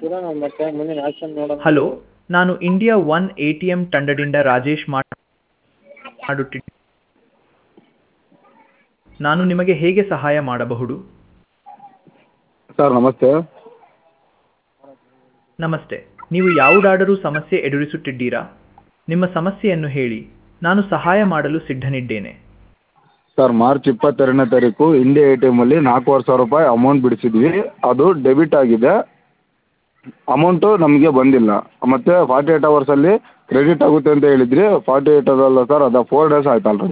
ಮಾಡ್ತೀರಾ ನಾವು ಮತ್ತೆ ಮುಂದಿನ ಆ್ಯಕ್ಷನ್ ನೋಡೋಣ ಹಲೋ ನಾನು India one A T M ತಂಡದಿಂದ ರಾಜೇಶ್ ಮಾಡ್- ಮಾಡುತ್ತಿದ್ದೆ ನಾನು ನಿಮಗೆ ಹೇಗೆ ಸಹಾಯ ಮಾಡಬಹುದು ಸರ್ ನಮಸ್ತೆ ನಮಸ್ತೆ ನೀವು ಯಾವುದಾದರೂ ಸಮಸ್ಯೆ ಎದುರಿಸುತ್ತಿದ್ದೀರಾ ನಿಮ್ಮ ಸಮಸ್ಯೆಯನ್ನು ಹೇಳಿ ನಾನು ಸಹಾಯ ಮಾಡಲು ಸಿದ್ಧನಿದ್ದೇನೆ ಸರ್ ಮಾರ್ಚ್ ಇಪ್ಪತ್ತೆರಡನೇ ತಾರೀಕು ಇಂಡಿಯಾ ಎ ಟಿ ಎಮ್ಮಲ್ಲಿ ನಾಲ್ಕೂವರೆ ಸಾವಿರ ರೂಪಾಯಿ ಅಮೌಂಟ್ ಬಿಡಿಸಿದ್ವಿ ಅದು ಡೆಬಿಟ್ ಆಗಿದೆ ಅಮೌಂಟು ನಮಗೆ ಬಂದಿಲ್ಲ ಮತ್ತು ಫಾರ್ಟಿ ಏಯ್ಟ್ ಅವರ್ಸಲ್ಲಿ ಕ್ರೆಡಿಟ್ ಆಗುತ್ತೆ ಅಂತ ಹೇಳಿದ್ರಿ ಫಾರ್ಟಿ ಏಯ್ಟ್ ಅವರಲ್ಲ ಸರ್ ಅದು ಫೋರ್ ಡೇಸ್ ಆಯ್ತು ಆಲ್ರೆಡಿ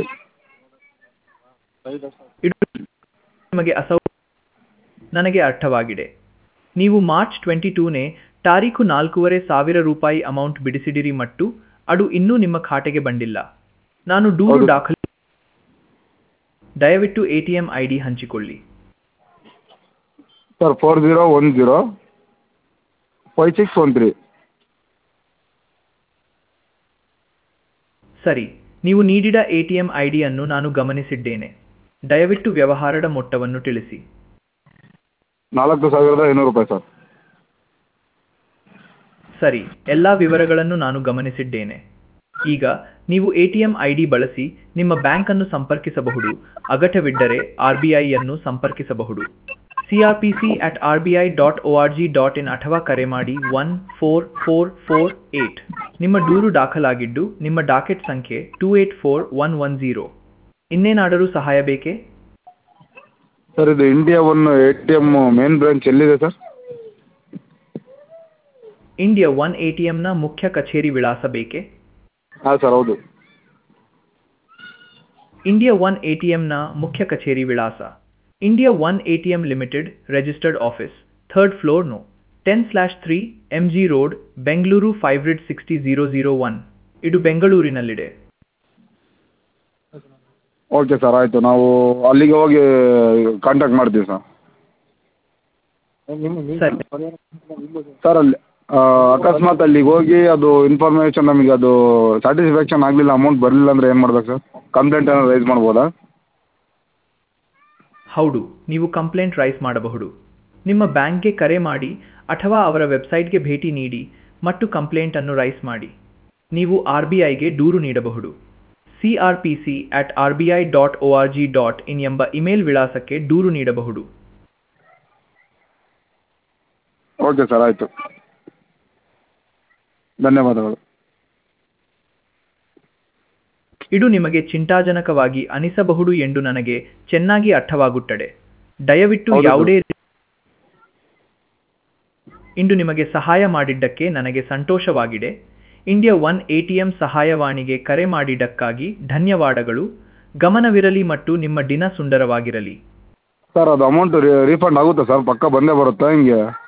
ಇದು ನಿಮಗೆ ಅಸೌ ನನಗೆ ಅರ್ಥವಾಗಿದೆ ನೀವು ಮಾರ್ಚ್ ಟ್ವೆಂಟಿ ಟೂನೇ ತಾರೀಕು ನಾಲ್ಕೂವರೆ ಸಾವಿರ ರೂಪಾಯಿ ಅಮೌಂಟ್ ಬಿಡಿಸಿದಿರಿ ಮತ್ತು ಅದು ಇನ್ನೂ ನಿಮ್ಮ ಖಾತೆಗೆ ಬಂದಿಲ್ಲ ನಾನು ದೂರು ಹೌದು. ದಾಖಲು ದಯವಿಟ್ಟು A T M I D ಹಂಚಿಕೊಳ್ಳಿ sir four zero one zero five six one three ಸರಿ ನೀವು ನೀಡಿದ ಎ ಟಿ ಎಂ ಐ ಡಿಯನ್ನು ನಾನು ಗಮನಿಸಿದ್ದೇನೆ ದಯವಿಟ್ಟು ವ್ಯವಹಾರದ ಮೊತ್ತವನ್ನು ತಿಳಿಸಿ ನಾಲ್ಕು ಸಾವಿರದ ಐನೂರು ರೂಪಾಯಿ ಸರ್ ಸರಿ ಎಲ್ಲ ವಿವರಗಳನ್ನು ನಾನು ಗಮನಿಸಿದ್ದೇನೆ ಈಗ ನೀವು A T M I D ಬಳಸಿ ನಿಮ್ಮ ಬ್ಯಾಂಕ್ ಅನ್ನು ಸಂಪರ್ಕಿಸಬಹುದು ಅಗತ್ಯವಿದ್ದರೆ ಆರ್ ಬಿ ಐಯನ್ನು ಸಂಪರ್ಕಿಸಬಹುದು C R P C at R B I dot O R G dot in ಅಥವಾ ಕರೆ ಮಾಡಿ one four four four eight ನಿಮ್ಮ ದೂರು ದಾಖಲಾಗಿದ್ದು ನಿಮ್ಮ ಡಾಕೆಟ್ ಸಂಖ್ಯೆ two eight four one one zero ಇನ್ನೇನಾದರೂ ಸಹಾಯ ಬೇಕೇ ಸರ್ ಇದು India one A T M main branch ಎಲ್ಲಿದೆ sir India one A T ಎಂನ ಮುಖ್ಯ ಕಚೇರಿ ವಿಳಾಸ ಬೇಕೇ ಹಾಂ ಸರ್ ಹೌದು ಇಂಡಿಯಾ ಒನ್ ಎ ಟಿ ಎಂನ ಮುಖ್ಯ ಕಚೇರಿ ವಿಳಾಸ India one A T M limited registered office third floor no ten slash three M G road Bengaluru five ರಿಡ್ ಸಿಕ್ಸ್ಟಿ ಜೀರೋ ಜೀರೋ ಒನ್ ಇದು ಬೆಂಗಳೂರಿನಲ್ಲಿದೆ ಓಕೆ ಸರ್ ಆಯಿತು ನಾವು ಅಲ್ಲಿಗೆ ಹೋಗಿ ಕಾಂಟ್ಯಾಕ್ಟ್ ಮಾಡ್ತೀವಿ ಸರ್ ಸರಿ ಸರ್ ಅಲ್ಲಿ ಆ, ಅಕಸ್ಮಾತ್ ಅಲ್ಲಿಗೆ ಹೋಗಿ ಅದು ಇನ್ಫಾರ್ಮೇಷನ್ ನಮಗೆ ಅದು ಸ್ಯಾಟಿಸ್ಫ್ಯಾಕ್ಷನ್ ಆಗಲಿಲ್ಲ ಅಮೌಂಟ್ ಬರಲಿಲ್ಲ ಅಂದರೆ ಏನು ಮಾಡ್ಬೇಕು ಸರ್ ಕಂಪ್ಲೇಂಟ್ ಏನಾದ್ರು ರೈಸ್ ಮಾಡ್ಬೋದಾ ಹೌದು ನೀವು ಕಂಪ್ಲೇಂಟ್ ರೈಸ್ ಮಾಡಬಹುದು ನಿಮ್ಮ ಬ್ಯಾಂಕ್ಗೆ ಕರೆ ಮಾಡಿ ಅಥವಾ ಅವರ ವೆಬ್ಸೈಟ್ಗೆ ಭೇಟಿ ನೀಡಿ ಮತ್ತು ಕಂಪ್ಲೇಂಟ್ ಅನ್ನು ರೈಸ್ ಮಾಡಿ ನೀವು ಆರ್ ಬಿ ಐಗೆ ದೂರು ನೀಡಬಹುದು C R P C at R B I dot O R G dot in ಎಂಬ ಇಮೇಲ್ ವಿಳಾಸಕ್ಕೆ ದೂರು ನೀಡಬಹುದು ಓಕೆ ಸರ್ ಆಯಿತು ಧನ್ಯವಾದಗಳು ಇದು ನಿಮಗೆ ಚಿಂತಾಜನಕವಾಗಿ ಅನಿಸಬಹುದು ಎಂದು ನನಗೆ ಚೆನ್ನಾಗಿ ಅರ್ಥವಾಗುತ್ತದೆ ದಯವಿಟ್ಟು ಹೌದು. ಯಾವುದೇ ಇಂದು ನಿಮಗೆ ಸಹಾಯ ಮಾಡಿದ್ದಕ್ಕೆ ನನಗೆ ಸಂತೋಷವಾಗಿದೆ ಇಂಡಿಯಾ ಒನ್ ಎಟಿಎಂ ಸಹಾಯವಾಣಿಗೆ ಕರೆ ಮಾಡಿದ್ದಕ್ಕಾಗಿ ಧನ್ಯವಾದಗಳು ಗಮನವಿರಲಿ ಮತ್ತು ನಿಮ್ಮ ದಿನ ಸುಂದರವಾಗಿರಲಿ ಸರ್ ಅದು ಅಮೌಂಟ್ ರೀಫಂಡ್ ಆಗುತ್ತಾ ಸರ್ ಪಕ್ಕ ಬಂದೇ ಬರುತ್ತಾ ಹಿಂಗೆ